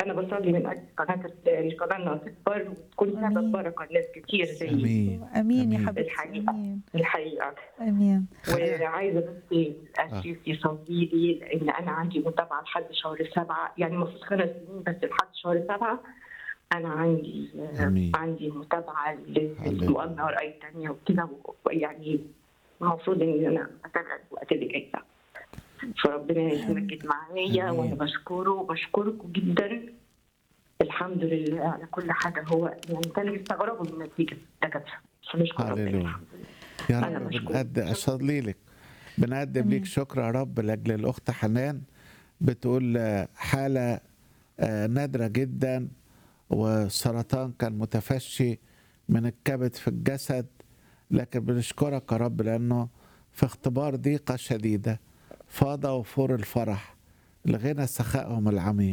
انا بصلي من اجل قناه القناه انها تكبر وتكون آمين. سبب بركه لناس كتير زي امين امين يا آمين. حبيبتي الحقيقة. امين الحقيقه امين خلينا- وعايزه بس الاسيس يصلي لي لان انا عندي متابعه لحد شهر سبعه يعني المفروض خمس سنين بس لحد شهر سبعه انا عندي آمين. عندي متابعه هللويا. للمؤامره ورأي تانية وكده يعني المفروض ان انا اتابع الوقت اللي جاي ده فربنا يتمجد معايا آمين. وانا بشكره وبشكركم جدا الحمد لله على كل حاجه هو يعني كانوا بيستغربوا من النتيجه الدكاتره فنشكر ربنا هللويا. الحمد لله يا أنا رب بشكرك. بنقدم اصلي لك بنقدم آمين. ليك شكر يا رب لاجل الاخت حنان بتقول آه، حاله آه، نادره جدا وسرطان كان متفشي من الكبد في الجسد لكن بنشكرك يا رب لانه في اختبار ضيقه شديده فاض وفور الفرح لغنى سخائهم العميق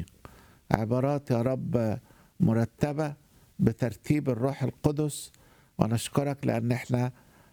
عبارات يا رب مرتبه بترتيب الروح القدس ونشكرك لان احنا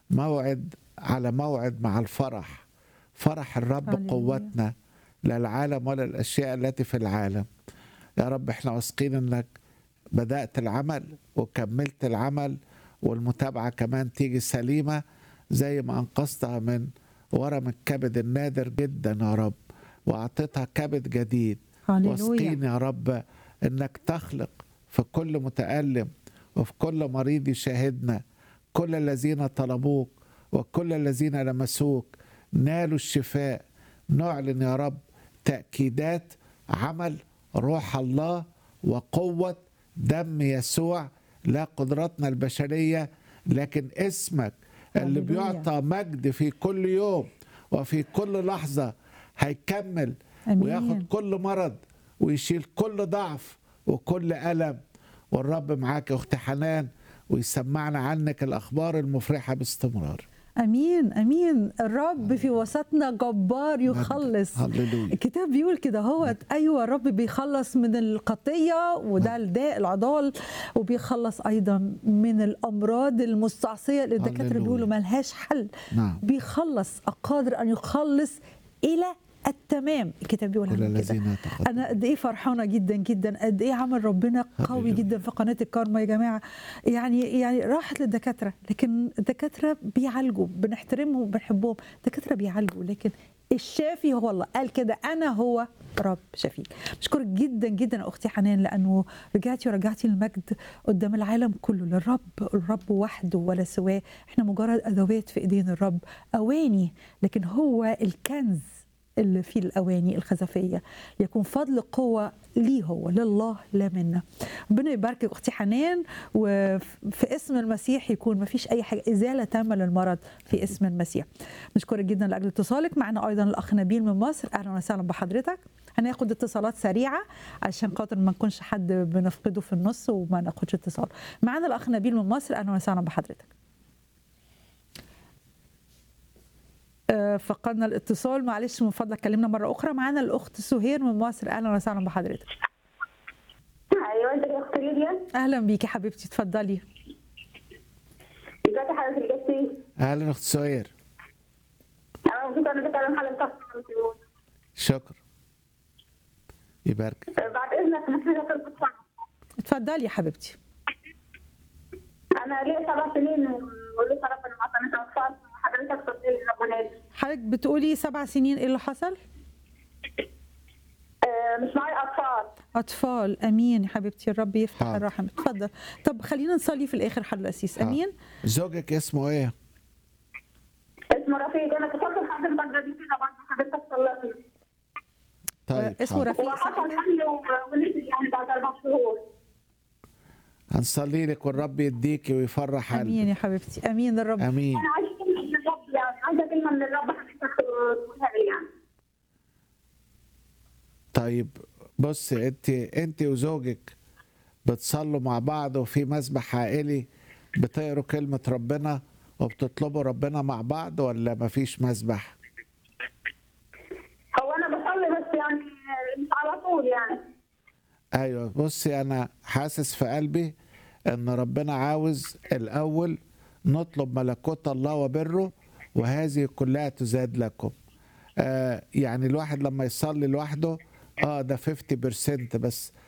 موعد على موعد مع الفرح فرح الرب هللويا. قوتنا لا العالم ولا الاشياء التي في العالم يا رب احنا واثقين انك بدات العمل وكملت العمل والمتابعه كمان تيجي سليمه زي ما انقذتها من ورم الكبد النادر جدا يا رب واعطيتها كبد جديد هللويا واثقين يا رب انك تخلق في كل متألم وفي كل مريض يشاهدنا كل الذين طلبوك وكل الذين لمسوك نالوا الشفاء نعلن يا رب تأكيدات عمل روح الله وقوة دم يسوع لا قدرتنا البشرية لكن اسمك اللي هللويا. بيعطى مجد في كل يوم وفي كل لحظة هيكمل آمين. وياخد كل مرض ويشيل كل ضعف وكل ألم والرب معاك يا أخت حنان ويسمعنا عنك الأخبار المفرحة باستمرار امين امين الرب في وسطنا جبار يخلص هللويا الكتاب بيقول كده هو ايوه الرب بيخلص من القطيه وده الداء العضال وبيخلص ايضا من الامراض المستعصيه اللي الدكاتره هللويا. بيقولوا ملهاش حل نعم بيخلص قادر ان يخلص الى التمام الكتاب بيقول كل عنه كده الذين تقدموا انا قد ايه فرحانه جدا جدا قد ايه عمل ربنا قوي هللويا. جدا في قناه الكارما يا جماعه يعني يعني راحت للدكاتره لكن الدكاتره بيعالجوا بنحترمهم وبنحبهم الدكاتره بيعالجوا لكن الشافي هو الله قال كده انا هو رب شفيك بشكرك جدا جدا يا اختي حنان لانه رجعتي ورجعتي المجد قدام العالم كله للرب الرب وحده ولا سواه احنا مجرد ادوات في ايدين الرب اواني لكن هو الكنز اللي فيه الاواني الخزفيه يكون فضل قوه ليه هو لله لا منا ربنا يباركك اختي حنان وفي اسم المسيح يكون ما فيش اي حاجه ازاله تامه للمرض في اسم المسيح نشكرك جدا لاجل اتصالك معنا ايضا الاخ نبيل من مصر اهلا وسهلا بحضرتك هناخد اتصالات سريعه عشان خاطر ما نكونش حد بنفقده في النص وما ناخدش اتصال معنا الاخ نبيل من مصر اهلا وسهلا بحضرتك آه، فقدنا الاتصال معلش من فضلك كلمنا مره اخرى معانا الاخت سهير من مصر اهلا وسهلا بحضرتك ايوه انت يا اخت ليديا اهلا بيكي حبيبتي اتفضلي ازيك يا حضرتك جبتي أهلا أخت سهير انا مبسوطه انك بتكلم حضرتك شكرا يبارك بعد اذنك محتاجه تلبس اتفضلي يا حبيبتي انا ليا سبع سنين ولسه ربنا ما عطانيش اطفال حضرتك صدقني ربنا يدي حضرتك بتقولي سبع سنين ايه اللي حصل آه، مش معايا اطفال اطفال امين يا حبيبتي الرب يفتح حاضر. الرحم اتفضل طب خلينا نصلي في الاخر حضرتك الاسيس حاضر. امين زوجك اسمه إيه؟ اسمه رفيق انا اتصلت بحضرتك بدري كده برضه حضرتك صلتني طيب اسمه حاضر. رفيق صح وحصل كده؟ حمل و- ونزل يعني بعد اربع شهور هنصلي لك والرب يديكي ويفرح امين قلبك يا حبيبتي امين الرب امين انا عايزه كلمه من الرب يعني عايزه كلمه من الرب حضرتك تقولها لي يعني طيب بص انت انت وزوجك بتصلوا مع بعض وفي مسبح عائلي بتقروا كلمة ربنا وبتطلبوا ربنا مع بعض ولا مفيش مسبح؟ هو انا بصلي بس يعني مش على طول يعني ايوه بصي انا حاسس في قلبي ان ربنا عاوز الاول نطلب ملكوت الله وبره وهذه كلها تزاد لكم آه يعني الواحد لما يصلي لوحده اه ده 50% بس